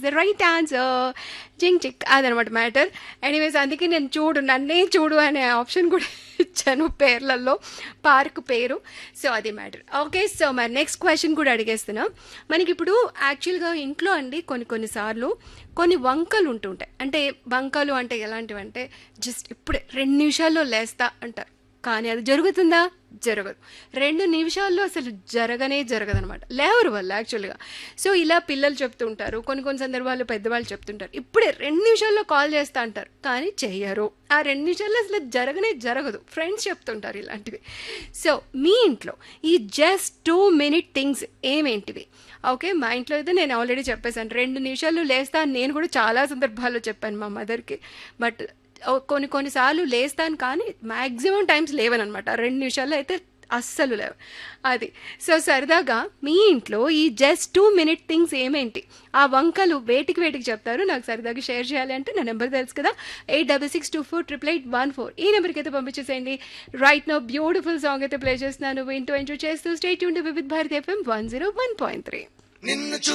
is the right answer జింగ్ చిక్ అదనమాట matter anyways అందుకే నేను చూడు నన్నే చూడు అనే ఆప్షన్ కూడా ఇచ్చాను పేర్లలో పార్క్ పేరు సో అది మ్యాటర్ ఓకే సో మరి నెక్స్ట్ క్వశ్చన్ కూడా అడిగేస్తున్నా మనకి ఇప్పుడు యాక్చువల్గా ఇంట్లో అండి కొన్ని కొన్నిసార్లు కొన్ని వంకలు ఉంటుంటాయి అంటే వంకలు అంటే ఎలాంటివి అంటే జస్ట్ ఇప్పుడే రెండు నిమిషాల్లో లేస్తా అంటారు కానీ అది జరుగుతుందా జరగదు రెండు నిమిషాల్లో అసలు జరగనే జరగదు అనమాట లేవరు వాళ్ళు యాక్చువల్గా సో ఇలా పిల్లలు చెప్తుంటారు కొన్ని కొన్ని సందర్భాల్లో పెద్దవాళ్ళు చెప్తుంటారు ఇప్పుడే రెండు నిమిషాల్లో కాల్ చేస్తా అంటారు కానీ చెయ్యరు ఆ రెండు నిమిషాల్లో అసలు జరగనే జరగదు ఫ్రెండ్స్ చెప్తుంటారు ఇలాంటివి సో మీ ఇంట్లో ఈ జస్ట్ టూ మినిట్ థింగ్స్ ఏమేంటివి ఓకే మా ఇంట్లో అయితే నేను ఆల్రెడీ చెప్పేశాను రెండు నిమిషాలు లేస్తా అని నేను కూడా చాలా సందర్భాల్లో చెప్పాను మా మదర్కి బట్ కొన్ని కొన్నిసార్లు లేస్తాను కానీ మ్యాక్సిమం టైమ్స్ లేవనమాట రెండు నిమిషాల్లో అయితే అస్సలు లేవు అది సో సరదాగా మీ ఇంట్లో ఈ జస్ట్ టూ మినిట్ థింగ్స్ ఏమేంటి ఆ వంకలు వేటికి వేటికి చెప్తారు నాకు సరదాగా షేర్ చేయాలి అంటే నా నెంబర్ తెలుసు కదా eight double six two four triple eight one four ఈ నెంబర్కి అయితే పంపించేసేయండి రైట్ నో బ్యూటిఫుల్ సాంగ్ అయితే ప్లే చేస్తున్నాను వింటూ ఎంజాయ్ చేస్తూ స్టేట్ ఉంటే Vividh Bharati FM one zero one point three నిన్ను